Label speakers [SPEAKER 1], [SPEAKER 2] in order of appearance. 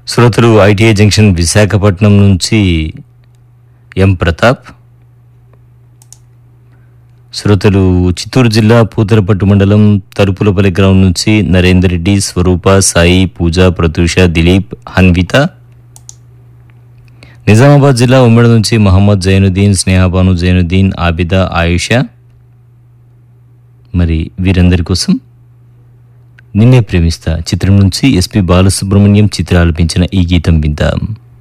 [SPEAKER 1] శ్రోతలు ITI junction Visakhapatnam నుంచి ఎం ప్రతాప్ శ్రోతలు చిత్తూరు జిల్లా పూతలపట్టు మండలం తలుపులపల్లి గ్రౌండ్ నుంచి నరేందర్ రెడ్డి స్వరూప సాయి పూజ ప్రతూష దిలీప్ హన్విత నిజామాబాద్ జిల్లా ఉమ్మడి నుంచి మహమ్మద్ జైనుద్దీన్ స్నేహబాను జైనుద్దీన్ ఆబిద ఆయుష మరి వీరందరి కోసం నిన్నే ప్రేమిస్తా చిత్రం నుంచి ఎస్పి బాలసుబ్రహ్మణ్యం చిత్ర ఆలపించిన ఈ గీతం విందాం